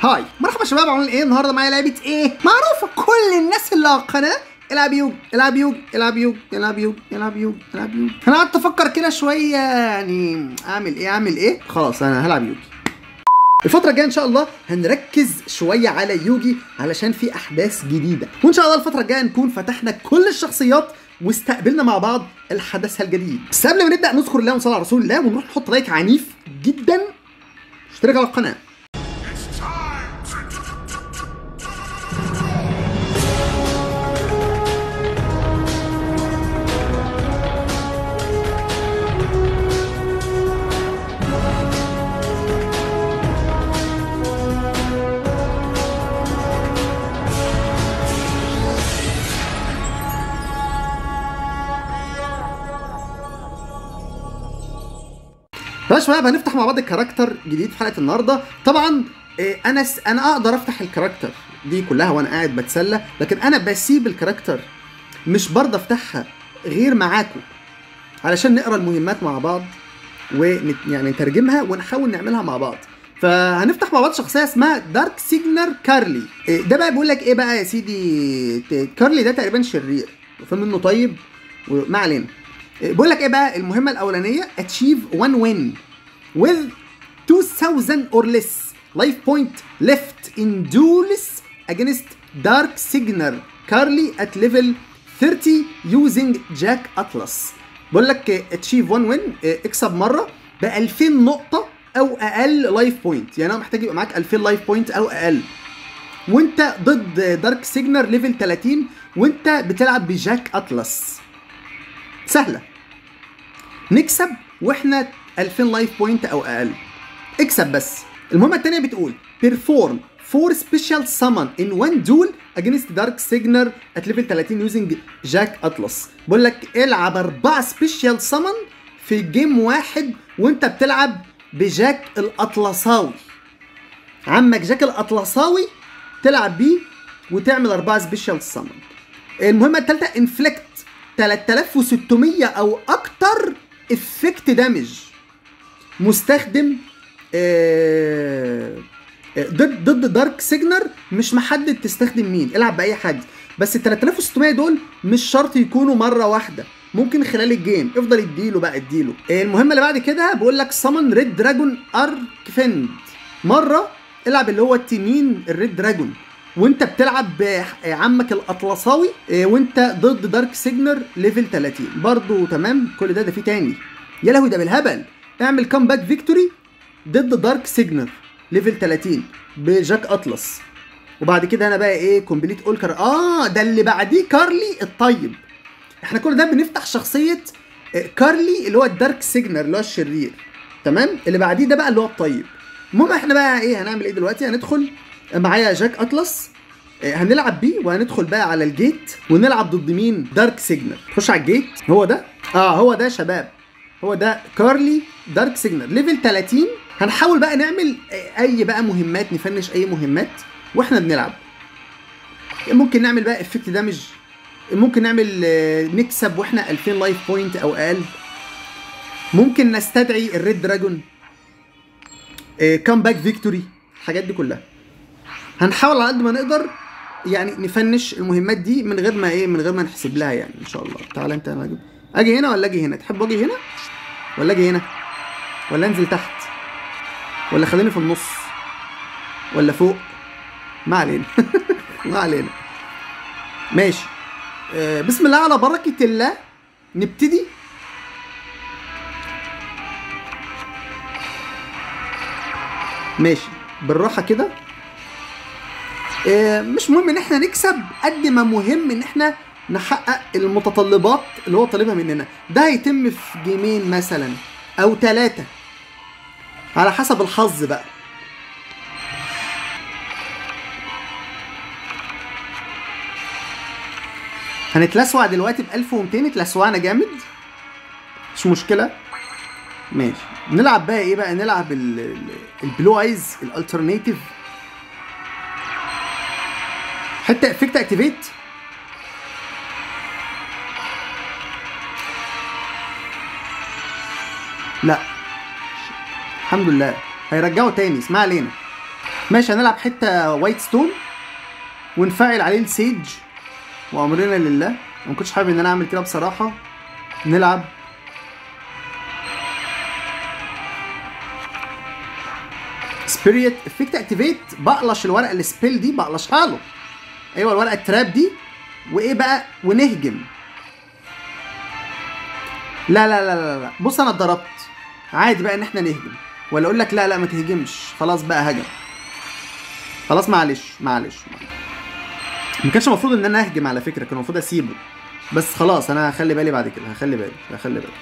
هاي مرحبا شباب عاملين ايه النهارده معايا لعبه ايه معروفه كل الناس اللي على القناه العب يوج العب يوج العب يوج العب يوج العب يوج العب يوج انا قعدت افكر كده شويه يعني اعمل ايه اعمل ايه خلاص انا هلعب يوجي الفترة الجاية إن شاء الله هنركز شوية على يوجي علشان في أحداث جديدة، وإن شاء الله الفترة الجاية نكون فتحنا كل الشخصيات واستقبلنا مع بعض الحدث الجديد. بس قبل ما نبدأ نذكر الله ونصلي على رسول الله ونروح نحط لايك عنيف جدا اشترك على القناة. يا شباب هنفتح مع بعض الكاركتر جديد في حلقه النهارده طبعا إيه، انا س... انا اقدر افتح الكاركتر دي كلها وانا قاعد بتسلى لكن انا بسيب الكاركتر مش برضه افتحها غير معاكم علشان نقرا المهمات مع بعض ونت... يعني نترجمها ونحاول نعملها مع بعض فهنفتح مع بعض شخصيه اسمها دارك سيجنر كارلي إيه، ده بقى بيقول لك ايه بقى يا سيدي ت- كارلي ده تقريبا شرير وفي منه طيب وما علينا إيه، بيقول لك ايه بقى المهمه الاولانيه achieve one win with 2000 or less life point left in duels against Dark Signer Carly at level 30 using Jack Atlas بقول لك achieve one win اه، اكسب مره ب 2000 نقطه او اقل لايف بوينت يعني انا محتاج يبقى معاك 2000 لايف بوينت او اقل وانت ضد دارك سيجنر ليفل 30 وانت بتلعب بجاك اطلس سهله نكسب واحنا 2000 لايف بوينت او اقل اكسب بس المهمه الثانيه بتقول perform four special summon in one duel against dark signer at level 30 using جاك اطلس بقول لك العب اربعه سبيشال سامون في جيم واحد وانت بتلعب بجاك الاطلساوي عمك جاك الاطلساوي تلعب بيه وتعمل اربعه سبيشال سامون المهمه الثالثه انفليكت 3600 او اكتر افكت دامج مستخدم آه، آه، ضد ضد دارك سيجنر مش محدد تستخدم مين العب باي حد بس ال 3600 دول مش شرط يكونوا مره واحده ممكن خلال الجيم افضل اديله بقى اديله آه، المهمه اللي بعد كده بقول لك سمن ريد دراجون ارك فيند مره العب اللي هو التنين الريد دراجون وانت بتلعب بعمك الاطلساوي آه، وانت ضد دارك سيجنر ليفل 30 برضو تمام كل ده ده فيه تاني يا لهوي ده بالهبل اعمل كامباك فيكتوري ضد دارك سيجنر ليفل 30 بجاك اطلس وبعد كده انا بقى ايه كومبليت اولكر اه ده اللي بعديه كارلي الطيب احنا كل ده بنفتح شخصيه آه، كارلي اللي هو الدارك سيجنر اللي هو الشرير تمام اللي بعديه ده بقى اللي هو الطيب المهم احنا بقى ايه هنعمل ايه دلوقتي هندخل معايا جاك اطلس آه، هنلعب بيه وهندخل بقى على الجيت ونلعب ضد مين دارك سيجنر خش على الجيت هو ده اه هو ده يا شباب هو ده كارلي دارك سيجنر ليفل 30 هنحاول بقى نعمل آه، اي بقى مهمات نفنش اي مهمات واحنا بنلعب ممكن نعمل بقى افكت دامج ممكن نعمل آه، نكسب واحنا 2000 لايف بوينت او اقل ممكن نستدعي الريد دراجون كام باك فيكتوري الحاجات دي كلها هنحاول على قد ما نقدر يعني نفنش المهمات دي من غير ما ايه من غير ما نحسب لها يعني ان شاء الله تعالى انت انا اجي اجي هنا ولا اجي هنا تحب اجي هنا ولا اجي هنا ولا انزل تحت ولا خليني في النص ولا فوق ما علينا ما علينا ماشي آه بسم الله على بركة الله نبتدي ماشي بالراحة كده آه، مش مهم ان احنا نكسب قد ما مهم ان احنا نحقق المتطلبات اللي هو طالبها مننا ده هيتم في جيمين مثلا او ثلاثة على حسب الحظ بقى هنتلسوع دلوقتي ب 1200 اتلسوعنا جامد مش مشكلة ماشي نلعب بقى ايه بقى نلعب ال- ال- البلو ايز الالترناتيف حتى افكت اكتيفيت لا الحمد لله هيرجعوا تاني اسمع علينا ماشي هنلعب حته وايت ستون ونفعل عليه السيج وامرنا لله ما كنتش حابب ان انا اعمل كده بصراحه نلعب سبيريت افكت اكتيفيت بقلش الورقه السبيل دي بقلشها له ايوه الورقه التراب دي وايه بقى ونهجم لا لا لا لا لا بص انا اتضربت عادي بقى ان احنا نهجم ولا اقول لك لا لا ما تهجمش خلاص بقى هجم خلاص معلش معلش ما كانش المفروض ان انا اهجم على فكره كان المفروض اسيبه بس خلاص انا هخلي بالي بعد كده هخلي بالي هخلي بالي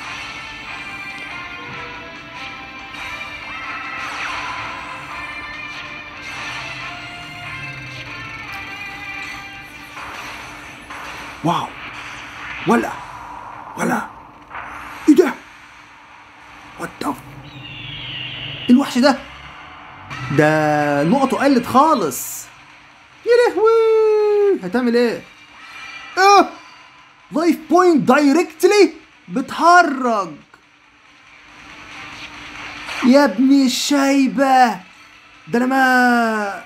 واو ولا ولا ايه ده وات ذا الوحش ده ده نقطه قلت خالص يا لهوي هتعمل ايه اه لايف بوينت دايركتلي بتهرج يا ابني الشايبه ده انا ما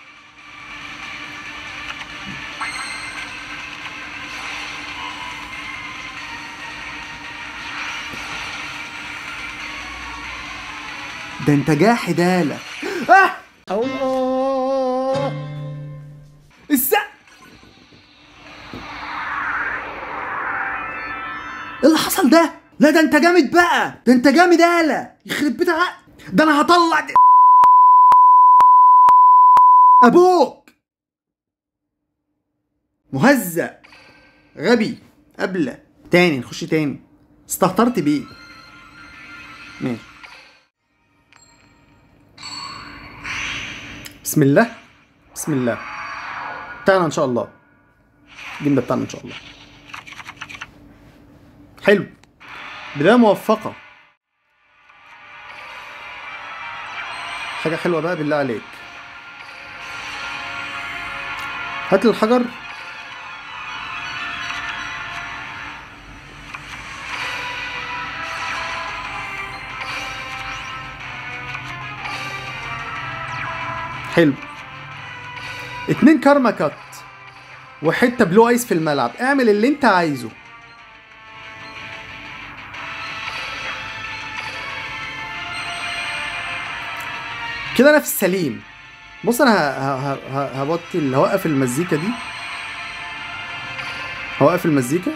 ده انت جاحد آلة آه! الله السقف ايه اللي حصل ده؟ لا ده انت جامد بقى ده انت جامد آلة يخرب بيت عقل ده انا هطلع دي. ابوك مهزأ غبي أبلة تاني نخش تاني استهترت بيه ماشي بسم الله بسم الله بتاعنا ان شاء الله الجيم ده بتاعنا ان شاء الله حلو بداية موفقة حاجة حلوة بقى بالله عليك هات لي الحجر حلو اتنين كارما كات وحته بلو ايس في الملعب اعمل اللي انت عايزه كده انا في السليم بص انا ه- ه- ه- هبطل هوقف المزيكا دي هوقف المزيكا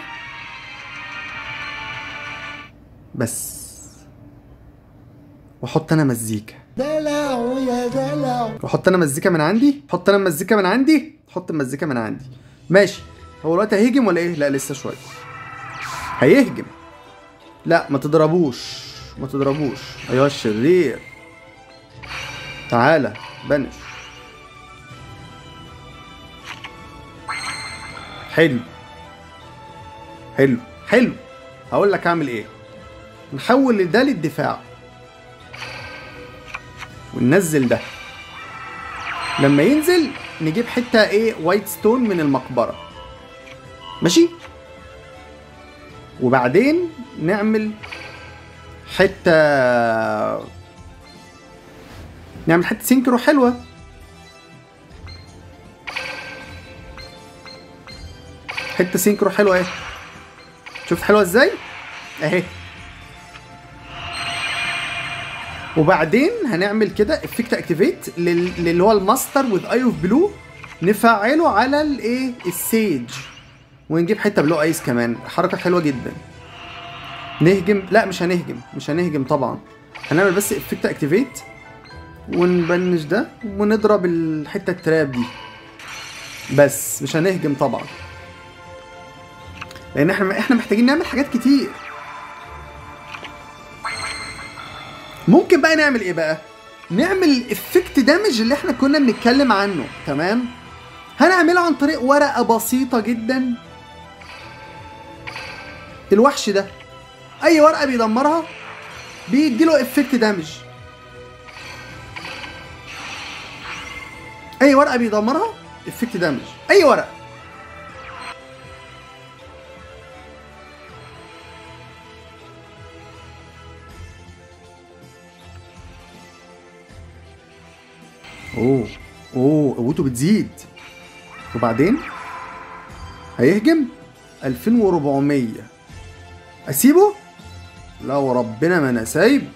بس واحط انا مزيكا دلع يا دلع واحط انا مزيكا من عندي احط انا مزيكا من عندي احط المزيكا من عندي ماشي هو الوقت هيهجم ولا ايه لا لسه شويه هيهجم لا ما تضربوش ما تضربوش ايها الشرير تعالى بنش حلو حلو حلو هقول لك اعمل ايه نحول ده للدفاع وننزل ده لما ينزل نجيب حته ايه وايت ستون من المقبره ماشي وبعدين نعمل حته نعمل حته سينكرو حلوه حته سينكرو حلوه اهي شوف حلوه ازاي اهي وبعدين هنعمل كده افكت اكتيفيت اللي هو الماستر وذ اي اوف بلو نفعله على الايه السيج ونجيب حته بلو ايس كمان حركه حلوه جدا نهجم لا مش هنهجم مش هنهجم طبعا هنعمل بس افكت اكتيفيت ونبنش ده ونضرب الحته التراب دي بس مش هنهجم طبعا لان احنا احنا محتاجين نعمل حاجات كتير ممكن بقى نعمل ايه بقى نعمل افكت دامج اللي احنا كنا بنتكلم عنه تمام هنعمله عن طريق ورقه بسيطه جدا الوحش ده اي ورقه بيدمرها بيديله افكت دامج اي ورقه بيدمرها افكت دامج اي ورقه اوه اوه قوته بتزيد وبعدين هيهجم 2400 اسيبه لا وربنا ما انا سايب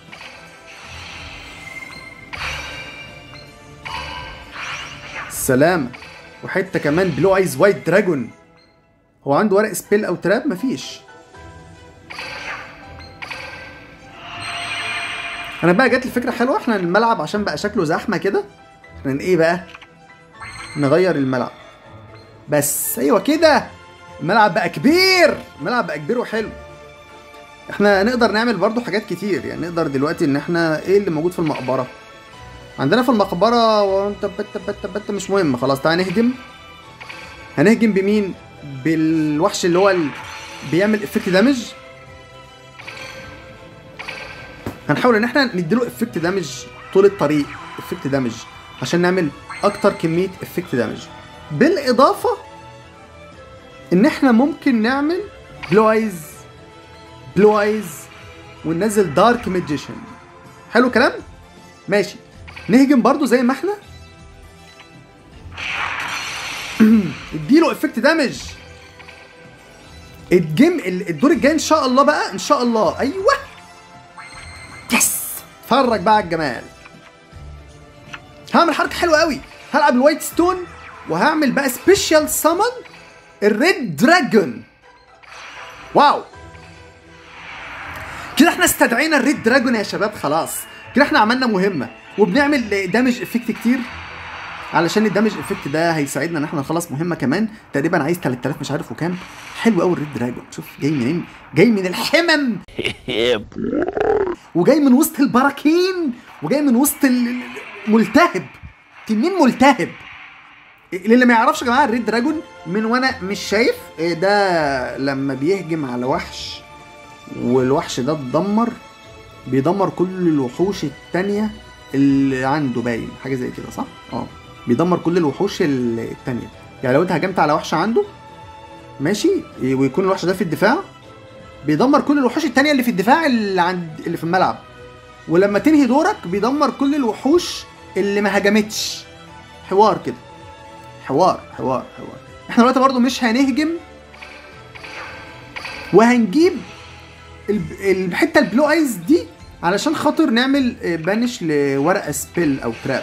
سلامة وحتة كمان بلو ايز وايت دراجون هو عنده ورق سبيل او تراب مفيش انا بقى جات لي فكره حلوه احنا الملعب عشان بقى شكله زحمه كده احنا ايه بقى نغير الملعب بس ايوه كده الملعب بقى كبير الملعب بقى كبير وحلو احنا نقدر نعمل برضو حاجات كتير يعني نقدر دلوقتي ان احنا ايه اللي موجود في المقبره عندنا في المقبره وانت بت بت بت مش مهم خلاص تعالى نهجم هنهجم بمين بالوحش اللي هو ال... بيعمل افكت دامج هنحاول ان احنا نديله افكت دامج طول الطريق افكت دامج عشان نعمل اكتر كميه افكت دامج بالاضافه ان احنا ممكن نعمل بلو ايز بلو ايز وننزل دارك ماجيشن حلو الكلام ماشي نهجم برضو زي ما احنا اديله افكت دامج الجيم الدور الجاي ان شاء الله بقى ان شاء الله ايوه يس اتفرج بقى على الجمال هعمل حركه حلوه قوي هلعب الوايت ستون وهعمل بقى سبيشال سامون الريد دراجون واو كده احنا استدعينا الريد دراجون يا شباب خلاص كده احنا عملنا مهمه وبنعمل دامج افكت كتير علشان الدامج افكت ده هيساعدنا ان احنا نخلص مهمه كمان تقريبا عايز 3000 مش عارف وكام حلو قوي الريد دراجون شوف جاي منين جاي من الحمم وجاي من وسط البراكين وجاي من وسط ال- الملتهب تنين ملتهب اللي ما يعرفش يا جماعه الريد دراجون من وانا مش شايف إيه ده لما بيهجم على وحش والوحش ده اتدمر بيدمر كل الوحوش التانية اللي عنده باين حاجه زي كده صح اه بيدمر كل الوحوش ال- التانية يعني لو انت هجمت على وحش عنده ماشي ويكون الوحش ده في الدفاع بيدمر كل الوحوش التانية اللي في الدفاع اللي عند اللي في الملعب ولما تنهي دورك بيدمر كل الوحوش اللي ما هجمتش حوار كده حوار حوار حوار احنا دلوقتي برضو مش هنهجم وهنجيب الب- الحته البلو ايز دي علشان خاطر نعمل آه، بانش لورقه سبيل او تراب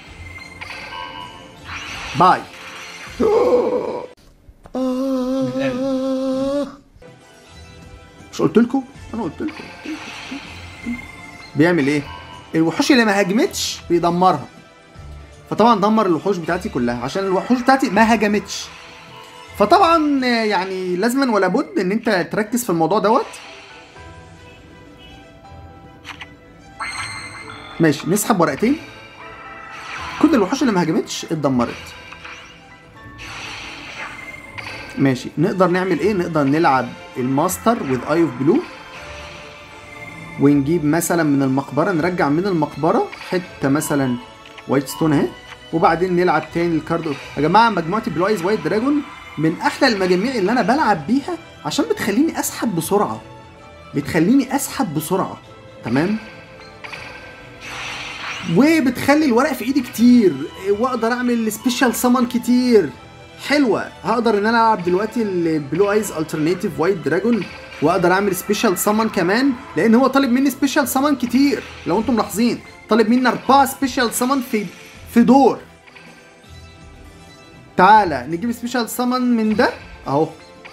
باي مش قلت لكم انا قلت لكم بيعمل ايه الوحوش اللي ما هاجمتش بيدمرها فطبعا دمر الوحوش بتاعتي كلها عشان الوحوش بتاعتي ما هاجمتش فطبعا آه، يعني لازما ولا بد ان انت تركز في الموضوع دوت ماشي نسحب ورقتين كل الوحوش اللي ما هاجمتش اتدمرت ماشي نقدر نعمل ايه نقدر نلعب الماستر وذ اي اوف بلو ونجيب مثلا من المقبره نرجع من المقبره حته مثلا وايت ستون اهي وبعدين نلعب تاني الكارد يا جماعه مجموعه البلو ايز وايت دراجون من احلى المجاميع اللي انا بلعب بيها عشان بتخليني اسحب بسرعه بتخليني اسحب بسرعه تمام وبتخلي الورق في ايدي كتير واقدر اعمل سبيشال سامون كتير حلوه هقدر ان انا العب دلوقتي البلو ايز الترناتيف وايت دراجون واقدر اعمل سبيشال سامون كمان لان هو طالب مني سبيشال سامون كتير لو انتم ملاحظين طالب مني اربعه سبيشال سامون في في دور تعالى نجيب سبيشال سامون من ده اهو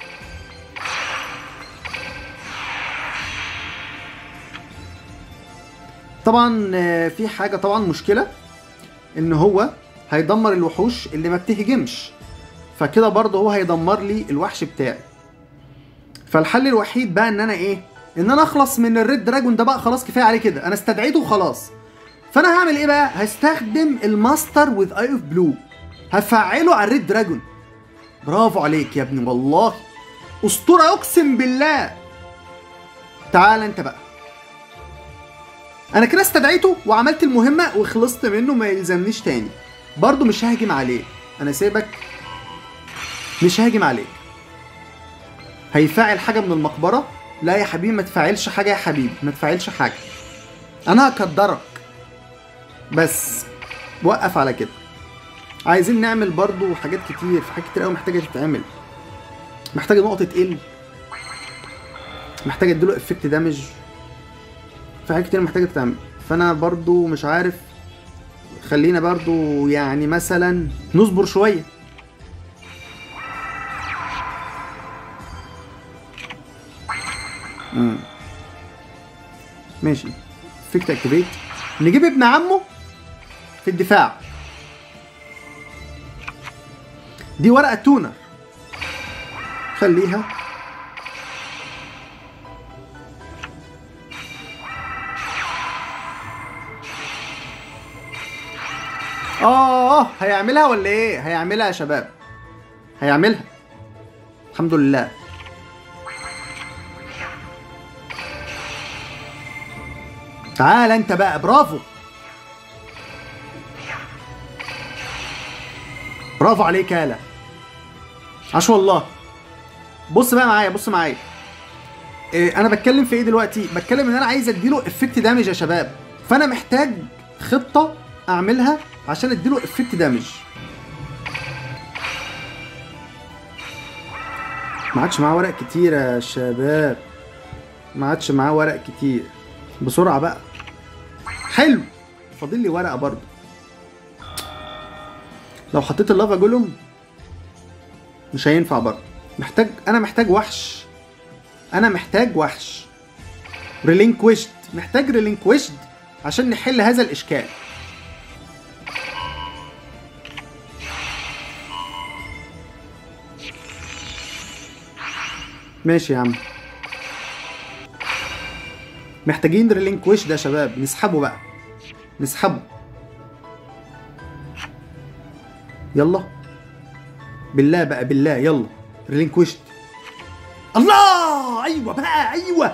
طبعا آه، في حاجه طبعا مشكله ان هو هيدمر الوحوش اللي ما بتهجمش فكده برضه هو هيدمر لي الوحش بتاعي فالحل الوحيد بقى ان انا ايه ان انا اخلص من الريد دراجون ده بقى خلاص كفايه عليه كده انا استدعيته وخلاص فانا هعمل ايه بقى هستخدم الماستر وذ اي اوف بلو هفعله على الريد دراجون برافو عليك يا ابني والله اسطوره اقسم بالله تعال انت بقى انا كده استدعيته وعملت المهمه وخلصت منه ما يلزمنيش تاني برضه مش ههجم عليه انا سيبك مش ههجم عليك هيفعل حاجه من المقبره لا يا حبيبي ما تفعلش حاجه يا حبيبي ما تفعلش حاجه انا هقدرك بس وقف على كده عايزين نعمل برضو حاجات كتير في حاجات كتير قوي محتاجه تتعمل محتاجه نقطه ال محتاجه اديله افكت دامج في حاجات كتير محتاجه تتعمل فانا برضو مش عارف خلينا برضو يعني مثلا نصبر شويه مم. ماشي افكت اكتيفيت نجيب ابن عمه في الدفاع دي ورقه تونر خليها اه هيعملها ولا ايه هيعملها يا شباب هيعملها الحمد لله تعال انت بقى برافو برافو عليك يالا عاش والله بص بقى معايا بص معايا إيه انا بتكلم في ايه دلوقتي بتكلم ان انا عايز اديله افكت دامج يا شباب فانا محتاج خطه اعملها عشان اديله افكت دامج ما عادش معاه ورق كتير يا شباب ما عادش معاه ورق كتير بسرعه بقى حلو فاضل لي ورقه برضه لو حطيت اللافا جولوم مش هينفع برضه محتاج انا محتاج وحش انا محتاج وحش ريلينكويشد محتاج ريلينكويشد عشان نحل هذا الاشكال ماشي يا عم محتاجين ريلينكويش ده يا شباب نسحبه بقى نسحبه يلا بالله بقى بالله يلا ريلينكويشت الله ايوه بقى ايوه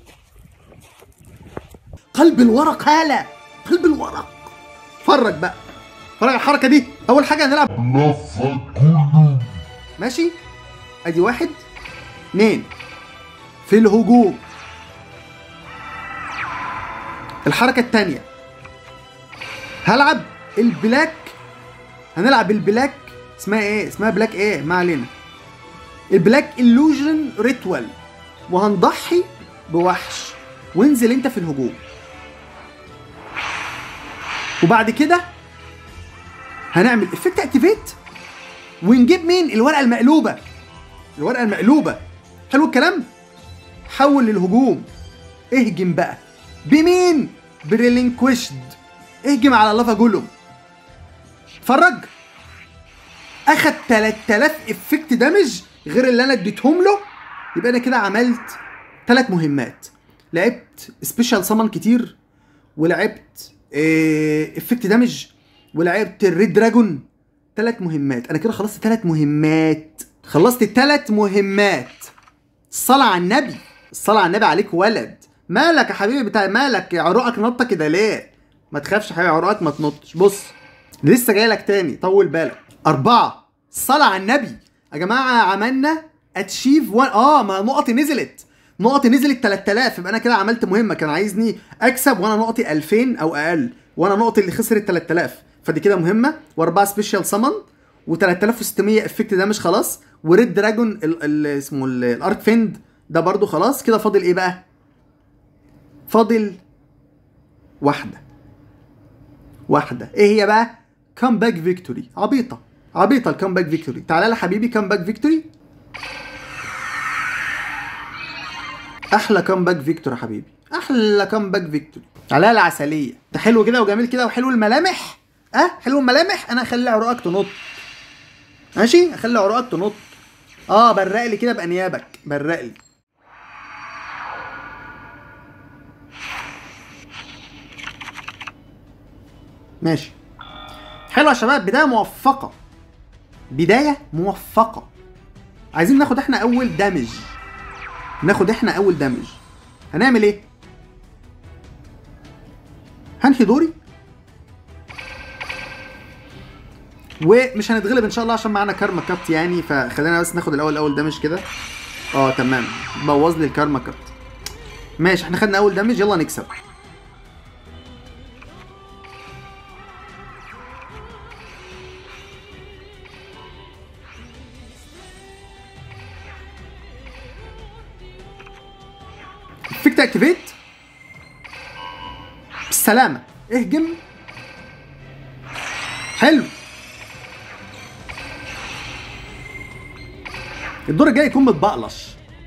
قلب الورق هاله قلب الورق فرج بقى فرج الحركه دي اول حاجه هنلعب ماشي ادي واحد اتنين في الهجوم الحركة التانية هلعب البلاك هنلعب البلاك اسمها ايه؟ اسمها بلاك ايه؟ ما علينا البلاك illusion ريتوال وهنضحي بوحش وانزل انت في الهجوم وبعد كده هنعمل افكت اكتيفيت ونجيب مين؟ الورقة المقلوبة الورقة المقلوبة حلو الكلام؟ حول للهجوم اهجم بقى بمين؟ بريلينكويشد اهجم على لافا جولوم اتفرج اخد 3000 افكت دامج غير اللي انا اديتهم له يبقى انا كده عملت ثلاث مهمات لعبت سبيشال سامون كتير ولعبت افكت دامج ولعبت الريد دراجون ثلاث مهمات انا كده خلصت ثلاث مهمات خلصت ثلاث مهمات الصلاة على النبي الصلاة على النبي عليك ولد مالك يا حبيبي بتاع مالك عروقك نطة كده ليه ما تخافش يا حبيبي عروقك ما تنطش بص لسه جاي لك تاني طول بالك أربعة الصلاة على النبي يا جماعة عملنا اتشيف وان اه ما نقطي نزلت نقطي نزلت 3000 يبقى انا كده عملت مهمة كان عايزني اكسب وانا نقطي 2000 او اقل وانا نقطي اللي خسرت 3000 فدي كده مهمة واربعة سبيشال سمن و3600 افكت دامج خلاص وريد دراجون ال- ال- اسمه ال- الارك فيند ده برضو خلاص كده فاضل ايه بقى فاضل واحدة واحدة ايه هي بقى كامباك فيكتوري عبيطة عبيطة الكامباك فيكتوري تعالى لي حبيبي كامباك فيكتوري احلى كامباك فيكتوري يا حبيبي احلى كامباك فيكتوري تعالى لي عسلية ده حلو كده وجميل كده وحلو الملامح اه حلو الملامح انا اخلي عروقك تنط ماشي اخلي عروقك تنط اه برق لي كده بانيابك برق لي ماشي حلو يا شباب بدايه موفقه بدايه موفقه عايزين ناخد احنا اول دامج ناخد احنا اول دامج هنعمل ايه هنهي دوري ومش هنتغلب ان شاء الله عشان معانا كارما كابت يعني فخلينا بس ناخد الاول اول دامج كده اه تمام بوظ لي الكارما كابت ماشي احنا خدنا اول دامج يلا نكسب افكت اكتيفيت بالسلامه اهجم حلو الدور الجاي يكون متبقلش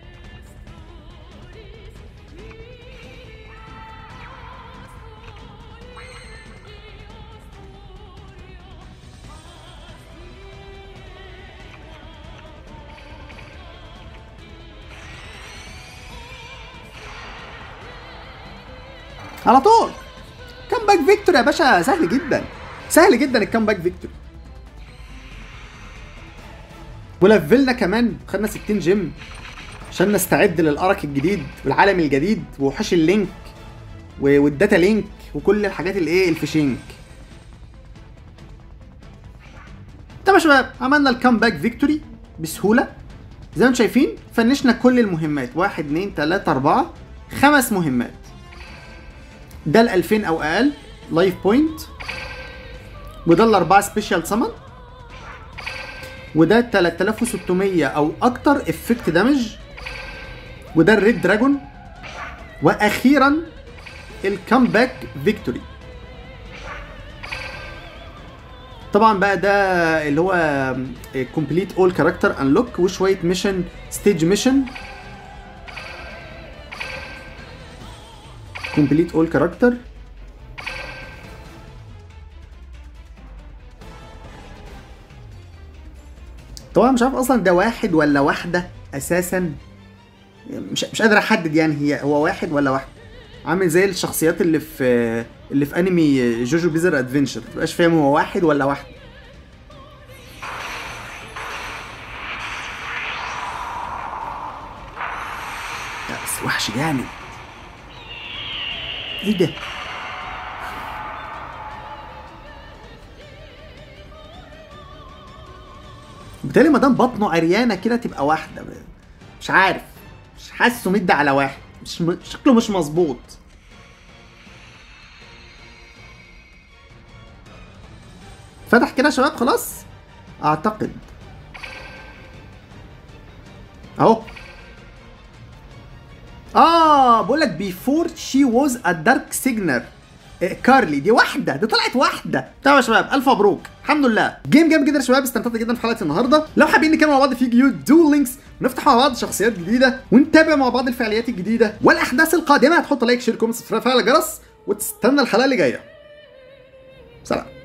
على طول كام باك فيكتور يا باشا سهل جدا سهل جدا الكام باك فيكتور ولفلنا كمان خدنا 60 جيم عشان نستعد للارك الجديد والعالم الجديد ووحوش اللينك و- والداتا لينك وكل الحاجات الايه الفيشنج طب يا شباب عملنا الكام باك فيكتوري بسهوله زي ما انتم شايفين فنشنا كل المهمات واحد اتنين تلاته اربعه خمس مهمات ده ال 2000 او اقل لايف بوينت وده الاربعه سبيشال سمن وده 3600 او اكتر افكت دامج وده الريد دراجون واخيرا الكامباك فيكتوري طبعا بقى ده اللي هو كومبليت اول كاركتر انلوك وشويه ميشن ستيج ميشن كومبليت اول كاركتر طبعا مش عارف اصلا ده واحد ولا واحده اساسا مش مش قادر احدد يعني هي هو واحد ولا واحده عامل زي الشخصيات اللي في اللي في انمي جوجو بيزر ادفنشر متبقاش فاهم هو واحد ولا واحده لا بس وحش جامد ايه ده بالتالي ما دام بطنه عريانه كده تبقى واحده مش عارف مش حاسه مد على واحد مش م... شكله مش مظبوط فتح كده يا شباب خلاص اعتقد اهو اه بقول لك بيفور شي ووز ا دارك سيجنر كارلي دي واحده دي طلعت واحده تمام يا شباب الف مبروك الحمد لله جيم جامد جدا يا شباب استمتعت جدا في حلقه النهارده لو حابين نكمل مع بعض في جيو دو لينكس ونفتح مع بعض شخصيات جديده ونتابع مع بعض الفعاليات الجديده والاحداث القادمه هتحط لايك شير كومنت سبسكرايب على الجرس وتستنى الحلقه اللي جايه سلام